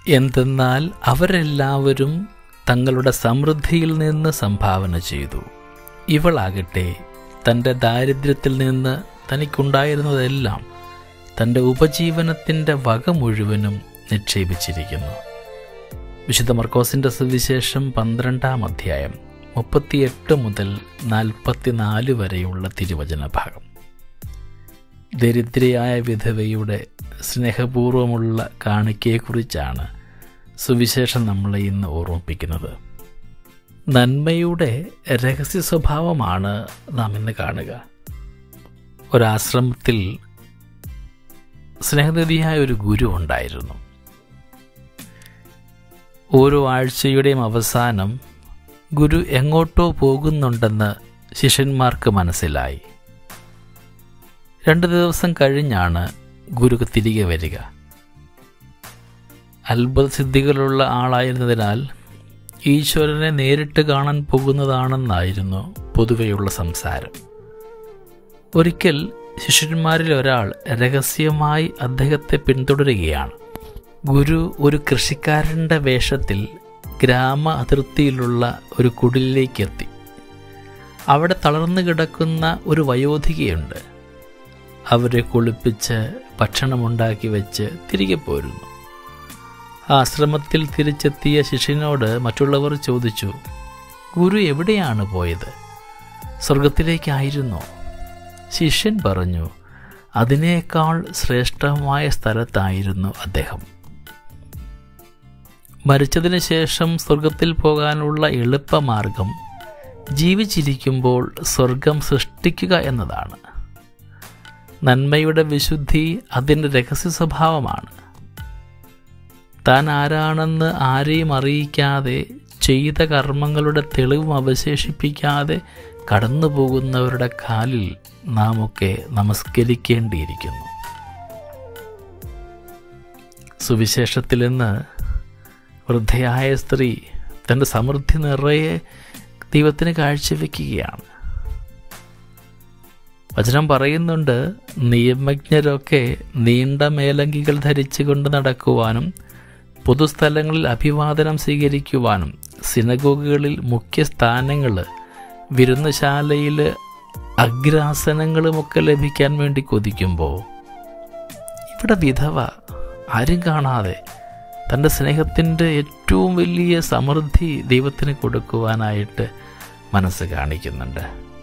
എന്തെന്നാൽ അവരെല്ലാവരും തങ്ങളുടെ സമൃദ്ധിയിൽ നിന്ന് സംഭാവന ചെയ്തു ഇവളാകട്ടെ തൻ്റെ ദാരിദ്ര്യത്തിൽ നിന്ന് തനിക്കുണ്ടായിരുന്നതെല്ലാം തൻ്റെ ഉപജീവനത്തിൻ്റെ വക മുഴുവനും നിക്ഷേപിച്ചിരിക്കുന്നു വിശുദ്ധ മർക്കോസിൻ്റെ സുവിശേഷം പന്ത്രണ്ടാം അധ്യായം മുപ്പത്തിയെട്ട് മുതൽ നാൽപ്പത്തിനാല് വരെയുള്ള തിരുവചന ഭാഗം ദരിദ്രയായ വിധവയുടെ സ്നേഹപൂർവമുള്ള കാണിക്കയെക്കുറിച്ചാണ് സുവിശേഷം നമ്മളെ ഇന്ന് ഓർമ്മിപ്പിക്കുന്നത് നന്മയുടെ രഹസ്യ സ്വഭാവമാണ് നാം ഇന്ന് കാണുക ഒരാശ്രമത്തിൽ സ്നേഹനിധിയായ ഒരു ഗുരു ഉണ്ടായിരുന്നു ഓരോ ആഴ്ചയുടെയും അവസാനം ഗുരു എങ്ങോട്ടോ പോകുന്നുണ്ടെന്ന് ശിഷ്യന്മാർക്ക് മനസ്സിലായി രണ്ട് ദിവസം കഴിഞ്ഞാണ് ഗുരു തിരികെ വരിക അത്ഭുത സിദ്ധികളുള്ള ആളായിരുന്നതിനാൽ ഈശ്വരനെ നേരിട്ട് കാണാൻ പോകുന്നതാണെന്നായിരുന്നു പൊതുവെയുള്ള സംസാരം ഒരിക്കൽ ശിഷ്യന്മാരിൽ ഒരാൾ രഹസ്യമായി അദ്ദേഹത്തെ പിന്തുടരുകയാണ് ഗുരു ഒരു കൃഷിക്കാരൻ്റെ വേഷത്തിൽ ഗ്രാമ അതിർത്തിയിലുള്ള ഒരു കുടിലേക്കെത്തി അവിടെ തളർന്നു കിടക്കുന്ന ഒരു വയോധികയുണ്ട് അവരെ കുളിപ്പിച്ച് ഭക്ഷണമുണ്ടാക്കി വെച്ച് തിരികെ പോരുന്നു ആശ്രമത്തിൽ തിരിച്ചെത്തിയ ശിഷ്യനോട് മറ്റുള്ളവർ ചോദിച്ചു ഗുരു എവിടെയാണ് പോയത് സ്വർഗത്തിലേക്കായിരുന്നോ ശിഷ്യൻ പറഞ്ഞു അതിനേക്കാൾ ശ്രേഷ്ഠമായ സ്ഥലത്തായിരുന്നു അദ്ദേഹം മരിച്ചതിന് ശേഷം സ്വർഗത്തിൽ പോകാനുള്ള എളുപ്പമാർഗം ജീവിച്ചിരിക്കുമ്പോൾ സ്വർഗം സൃഷ്ടിക്കുക എന്നതാണ് നന്മയുടെ വിശുദ്ധി അതിൻ്റെ രഹസ്യ സ്വഭാവമാണ് താൻ ആരാണെന്ന് ആരെയും അറിയിക്കാതെ ചെയ്ത കർമ്മങ്ങളുടെ തെളിവും അവശേഷിപ്പിക്കാതെ കടന്നു പോകുന്നവരുടെ കാലിൽ നാം ഒക്കെ നമസ്കരിക്കേണ്ടിയിരിക്കുന്നു സുവിശേഷത്തിൽ നിന്ന് വൃദ്ധയായ സ്ത്രീ തൻ്റെ സമൃദ്ധി നിറയെ ദൈവത്തിന് കാഴ്ചവെക്കുകയാണ് വചനം പറയുന്നുണ്ട് നിയമജ്ഞരൊക്കെ നീണ്ട മേലങ്കികൾ ധരിച്ചുകൊണ്ട് നടക്കുവാനും പൊതുസ്ഥലങ്ങളിൽ അഭിവാദനം സ്വീകരിക്കുവാനും സിനഗോഗുകളിൽ മുഖ്യ സ്ഥാനങ്ങൾ വിരുന്നുശാലയിൽ അഗ്രാസനങ്ങളുമൊക്കെ ലഭിക്കാൻ വേണ്ടി കൊതിക്കുമ്പോൾ ഇവിടെ വിധവ ആരും കാണാതെ തൻ്റെ സ്നേഹത്തിൻ്റെ ഏറ്റവും വലിയ സമൃദ്ധി ദൈവത്തിന് കൊടുക്കുവാനായിട്ട് മനസ്സ് കാണിക്കുന്നുണ്ട്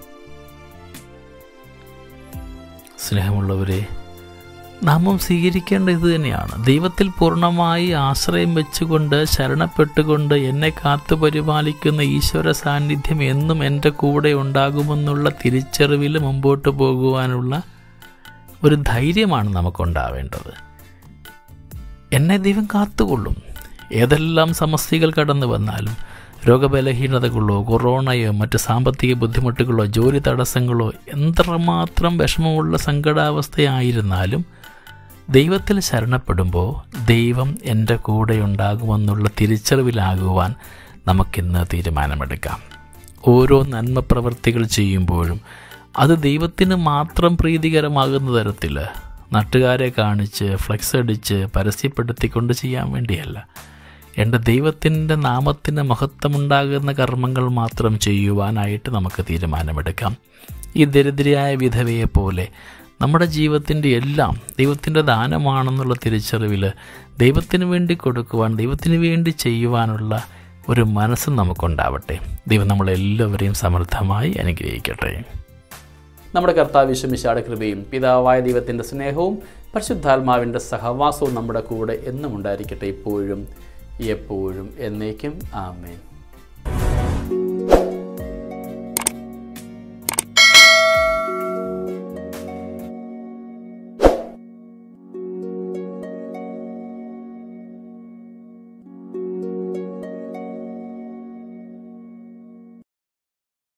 സ്നേഹമുള്ളവരെ നാമം സ്വീകരിക്കേണ്ട ഇത് തന്നെയാണ് ദൈവത്തിൽ പൂർണ്ണമായി ആശ്രയം വെച്ചുകൊണ്ട് ശരണപ്പെട്ടുകൊണ്ട് എന്നെ കാത്തു പരിപാലിക്കുന്ന ഈശ്വര സാന്നിധ്യം എന്നും എൻ്റെ കൂടെ ഉണ്ടാകുമെന്നുള്ള തിരിച്ചറിവിൽ മുമ്പോട്ട് പോകുവാനുള്ള ഒരു ധൈര്യമാണ് നമുക്കുണ്ടാവേണ്ടത് എന്നെ ദൈവം കാത്തുകൊള്ളും ഏതെല്ലാം സമസ്യകൾ കടന്നു വന്നാലും രോഗബലഹീനതകളോ കൊറോണയോ മറ്റ് സാമ്പത്തിക ബുദ്ധിമുട്ടുകളോ ജോലി തടസ്സങ്ങളോ എത്രമാത്രം വിഷമമുള്ള സങ്കടാവസ്ഥയായിരുന്നാലും ദൈവത്തിൽ ശരണപ്പെടുമ്പോൾ ദൈവം എൻ്റെ കൂടെ ഉണ്ടാകുമെന്നുള്ള തിരിച്ചറിവിലാകുവാൻ നമുക്കിന്ന് തീരുമാനമെടുക്കാം ഓരോ നന്മ പ്രവൃത്തികൾ ചെയ്യുമ്പോഴും അത് ദൈവത്തിന് മാത്രം പ്രീതികരമാകുന്ന തരത്തിൽ നാട്ടുകാരെ കാണിച്ച് ഫ്ലെക്സ് അടിച്ച് പരസ്യപ്പെടുത്തിക്കൊണ്ട് ചെയ്യാൻ വേണ്ടിയല്ല എൻ്റെ ദൈവത്തിൻ്റെ നാമത്തിന് മഹത്വമുണ്ടാകുന്ന കർമ്മങ്ങൾ മാത്രം ചെയ്യുവാനായിട്ട് നമുക്ക് തീരുമാനമെടുക്കാം ഈ ദരിദ്രയായ വിധവയെ പോലെ നമ്മുടെ ജീവിതത്തിൻ്റെ എല്ലാം ദൈവത്തിൻ്റെ ദാനമാണെന്നുള്ള തിരിച്ചറിവിൽ ദൈവത്തിന് വേണ്ടി കൊടുക്കുവാൻ ദൈവത്തിന് വേണ്ടി ചെയ്യുവാനുള്ള ഒരു മനസ്സ് നമുക്കുണ്ടാവട്ടെ ദൈവം നമ്മളെല്ലാവരെയും സമൃദ്ധമായി അനുഗ്രഹിക്കട്ടെ നമ്മുടെ കർത്താവിശ്വമിശാടെ കൃപയും പിതാവായ ദൈവത്തിൻ്റെ സ്നേഹവും പരിശുദ്ധാത്മാവിൻ്റെ സഹവാസവും നമ്മുടെ കൂടെ എന്നും ഉണ്ടായിരിക്കട്ടെ ഇപ്പോഴും എപ്പോഴും എന്നേക്കും ആമേൻ